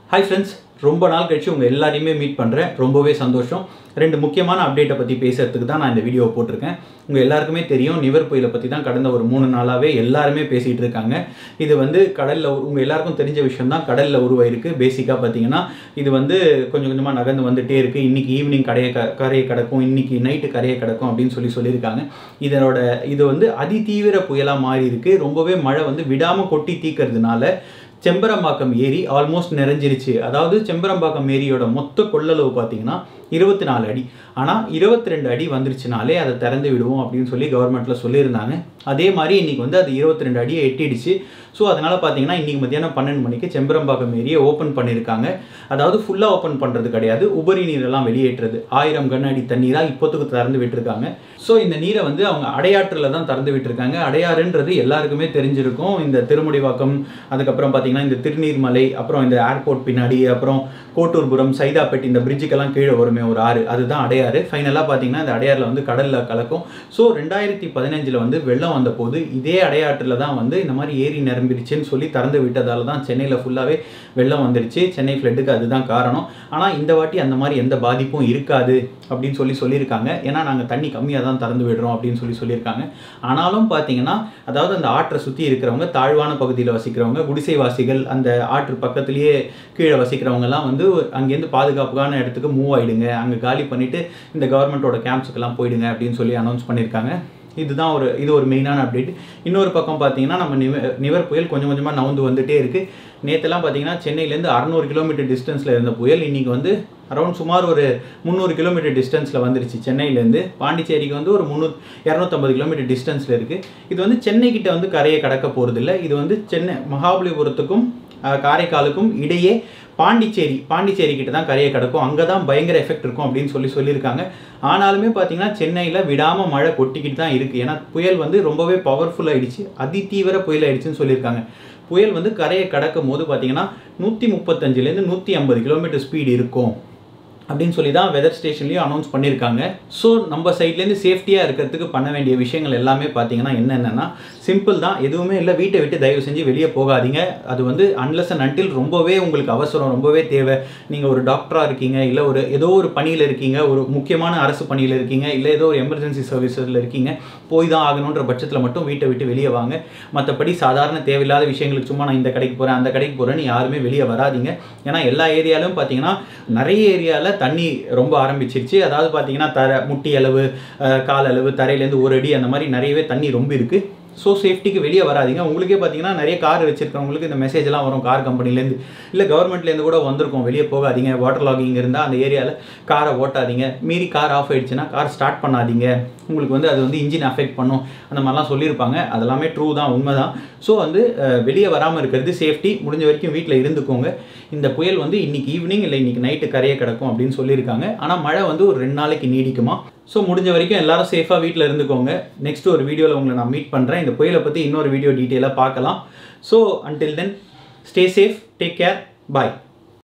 hi friends ரொம்ப நாள் கழிச்சு உங்கள் எல்லாரையுமே மீட் பண்ணுறேன் ரொம்பவே சந்தோஷம் ரெண்டு முக்கியமான அப்டேட்டை பற்றி பேசுறதுக்கு தான் நான் இந்த வீடியோவை போட்டிருக்கேன் உங்கள் எல்லாருக்குமே தெரியும் நிவர் புயலை பற்றி தான் கடந்த ஒரு மூணு நாளாகவே எல்லாருமே பேசிகிட்டு இருக்காங்க இது வந்து கடலில் உங்கள் எல்லாருக்கும் தெரிஞ்ச விஷயம் தான் கடலில் உருவாயிருக்கு பேசிக்காக பார்த்தீங்கன்னா இது வந்து கொஞ்சம் கொஞ்சமாக நகர்ந்து வந்துட்டே இருக்குது இன்றைக்கி ஈவினிங் கரையை க கரையை கிடக்கும் இன்றைக்கி நைட்டு கரையை கிடக்கும் அப்படின்னு சொல்லி சொல்லியிருக்காங்க இதனோட இது வந்து அதிதீவிர புயலாக மாறி இருக்கு ரொம்பவே மழை வந்து விடாமல் கொட்டி தீக்கிறதுனால செம்பரம்பாக்கம் ஏரி ஆல்மோஸ்ட் நிறைஞ்சிருச்சு அதாவது செம்பரம்பாக்கம் ஏரியோட மொத்த கொள்ளளவு பார்த்தீங்கன்னா இருபத்தி நாலு அடி ஆனால் இருபத்தி ரெண்டு அடி வந்துருச்சுனாலே அதை திறந்து விடுவோம் அப்படின்னு சொல்லி கவர்மெண்ட்டில் சொல்லியிருந்தாங்க அதே மாதிரி இன்றைக்கி வந்து அது இருபத்தி ரெண்டு அடியை எட்டிடுச்சு ஸோ அதனால் பார்த்தீங்கன்னா இன்றைக்கி மத்தியானம் பன்னெண்டு மணிக்கு செம்பரம்பாக்கம் ஏரியை ஓப்பன் பண்ணியிருக்காங்க அதாவது ஃபுல்லாக ஓப்பன் பண்ணுறது கிடையாது உபரி நீரெல்லாம் வெளியேற்றுறது ஆயிரம் கன அடி தண்ணீராக இப்போத்துக்கு திறந்து விட்டுருக்காங்க ஸோ இந்த நீரை வந்து அவங்க அடையாற்றில் தான் திறந்து விட்டுருக்காங்க அடையாறுன்றது எல்லாருக்குமே தெரிஞ்சிருக்கும் இந்த திருமுடிவாக்கம் அதுக்கப்புறம் பார்த்தீங்கன்னா இந்த திருநீர்மலை அப்புறம் இந்த ஏர்போர்ட் பின்னாடி அப்புறம் கோட்டூர்புரம் சைதாப்பேட் இந்த பிரிட்ஜுக்கெல்லாம் கீழே வருமே ஒரு ஆறு அதுதான் அடையாறு ஃபைனலாக பார்த்தீங்கன்னா இந்த அடையாறில் வந்து கடலில் கலக்கும் ஸோ ரெண்டாயிரத்தி பதினஞ்சில் வந்து வெள்ளம் வந்த போது இதே அடையாற்றில் தான் வந்து இந்த மாதிரி ஏரி நிரம்பிடுச்சுன்னு சொல்லி திறந்து விட்டதால தான் சென்னையில் ஃபுல்லாகவே வெள்ளம் வந்துருச்சு சென்னை ஃப்ளட்டுக்கு அதுதான் காரணம் ஆனால் இந்த வாட்டி அந்த மாதிரி எந்த பாதிப்பும் இருக்காது அப்படின்னு சொல்லி சொல்லியிருக்காங்க ஏன்னா நாங்கள் தண்ணி கம்மியாக தான் திறந்து விடுறோம் அப்படின்னு சொல்லி சொல்லியிருக்காங்க ஆனாலும் பார்த்தீங்கன்னா அதாவது அந்த ஆற்றை சுற்றி இருக்கிறவங்க தாழ்வான பகுதியில் வசிக்கிறவங்க குடிசைவாசிகள் அந்த ஆற்று பக்கத்துலேயே கீழே வசிக்கிறவங்கலாம் வந்து அங்கேருந்து பாதுகாப்புக்கான இடத்துக்கு மூவ் ஆகிடுங்க அங்கே காலி பண்ணிவிட்டு இந்த கவர்மெண்ட்டோட கேம்ப்ஸுக்கெல்லாம் போயிடுங்க அப்படின்னு சொல்லி அனௌன்ஸ் பண்ணியிருக்காங்க இதுதான் ஒரு இது ஒரு மெயினான அப்டேட் இன்னொரு பக்கம் பார்த்தீங்கன்னா நம்ம நிவ நிவர் புயல் கொஞ்சம் கொஞ்சமாக நவுந்து வந்துட்டே இருக்குது நேற்றுலாம் பார்த்தீங்கன்னா சென்னையிலேருந்து அறநூறு கிலோமீட்டர் டிஸ்டன்ஸில் இருந்த புயல் இன்றைக்கி வந்து அரௌண்ட் சுமார் ஒரு முந்நூறு கிலோமீட்டர் டிஸ்டன்ஸில் வந்துருச்சு சென்னையிலேருந்து பாண்டிச்சேரிக்கு வந்து ஒரு முந்நூறு இரநூத்தம்பது கிலோமீட்டர் டிஸ்டன்ஸில் இருக்குது இது வந்து சென்னைக்கிட்ட வந்து கரையை கடக்க போகிறதில்ல இது வந்து சென்னை மகாபலிபுரத்துக்கும் காரைக்காலுக்கும் இடையே பாண்டிச்சேரி பாண்டிச்சேரி கிட்ட தான் கரையை கிடக்கும் அங்கே தான் பயங்கர எஃபெக்ட் இருக்கும் அப்படின்னு சொல்லி சொல்லியிருக்காங்க ஆனாலுமே பார்த்தீங்கன்னா சென்னையில் விடாமல் மழை கொட்டிக்கிட்டு தான் இருக்குது ஏன்னா புயல் வந்து ரொம்பவே பவர்ஃபுல் ஆயிடுச்சு அதிதீவிர புயல் ஆயிடுச்சுன்னு சொல்லியிருக்காங்க புயல் வந்து கரையை கடக்கும் போது பார்த்தீங்கன்னா நூற்றி முப்பத்தஞ்சுலேருந்து நூற்றி ஐம்பது கிலோமீட்டர் ஸ்பீடு இருக்கும் அப்படின்னு சொல்லி தான் வெதர் ஸ்டேஷன்லேயும் அனௌன்ஸ் பண்ணியிருக்காங்க ஸோ நம்ம சைட்லேருந்து சேஃப்டியாக இருக்கிறதுக்கு பண்ண வேண்டிய விஷயங்கள் எல்லாமே பார்த்தீங்கன்னா என்னென்னா சிம்பிள் தான் எதுவுமே இல்லை வீட்டை விட்டு தயவு செஞ்சு வெளியே போகாதீங்க அது வந்து அன்லஸ் அண்ட் அன்டில் ரொம்பவே உங்களுக்கு அவசரம் ரொம்பவே தேவை நீங்கள் ஒரு டாக்டராக இருக்கீங்க இல்லை ஒரு ஏதோ ஒரு பணியில் இருக்கீங்க ஒரு முக்கியமான அரசு பணியில் இருக்கீங்க இல்லை ஏதோ ஒரு எமர்ஜென்சி சர்வீஸில் இருக்கீங்க போய் தான் ஆகணுன்ற பட்சத்தில் மட்டும் வீட்டை விட்டு வெளியே வாங்க மற்றபடி சாதாரண தேவையில்லாத விஷயங்களுக்கு சும்மா நான் இந்த கடைக்கு போகிறேன் அந்த கடைக்கு போகிறேன்னு யாருமே வெளியே வராதிங்க ஏன்னா எல்லா ஏரியாலும் பார்த்தீங்கன்னா நிறைய ஏரியாவில் தண்ணி ரொம்ப ஆரம்பிச்சிருச்சு அதாவது பார்த்தீங்கன்னா தர முட்டி அளவு கால் அளவு தரையிலேருந்து ஒரு அடி அந்த மாதிரி நிறையவே தண்ணி ரொம்ப இருக்குது ஸோ சேஃப்டிக்கு வெளியே வராதிங்க உங்களுக்கே பார்த்தீங்கன்னா நிறைய கார் வச்சிருக்கவங்களுக்கு இந்த மெசேஜ்லாம் வரும் கார் கம்பெனிலேருந்து இல்லை கவர்மெண்ட்லேருந்து கூட வந்திருக்கும் வெளியே போகாதீங்க வாட்டர் லாகிங் இருந்தால் அந்த ஏரியாவில் காரை ஓட்டாதீங்க மீறி கார் ஆஃப் ஆயிடுச்சுன்னா கார் ஸ்டார்ட் பண்ணாதீங்க உங்களுக்கு வந்து அது வந்து இன்ஜின் அஃபெக்ட் பண்ணும் அந்த மாதிரிலாம் சொல்லியிருப்பாங்க அதெல்லாமே ட்ரூ தான் உண்மை தான் ஸோ வந்து வெளியே வராமல் இருக்கிறது சேஃப்டி முடிஞ்ச வரைக்கும் வீட்டில் இருந்துக்கோங்க இந்த புயல் வந்து இன்னைக்கு ஈவினிங் இல்லை இன்னைக்கு நைட்டு கரையை கிடக்கும் அப்படின்னு சொல்லியிருக்காங்க ஆனால் மழை வந்து ஒரு ரெண்டு நாளைக்கு நீடிக்குமா ஸோ முடிஞ்ச வரைக்கும் எல்லாரும் சேஃபாக வீட்டில் இருந்துக்கோங்க நெக்ஸ்ட் ஒரு வீடியோவில் உங்களை நான் மீட் பண்ணுறேன் இந்த புயலை பற்றி இன்னொரு வீடியோ டீட்டெயிலாக பார்க்கலாம் so until then stay safe take care பாய்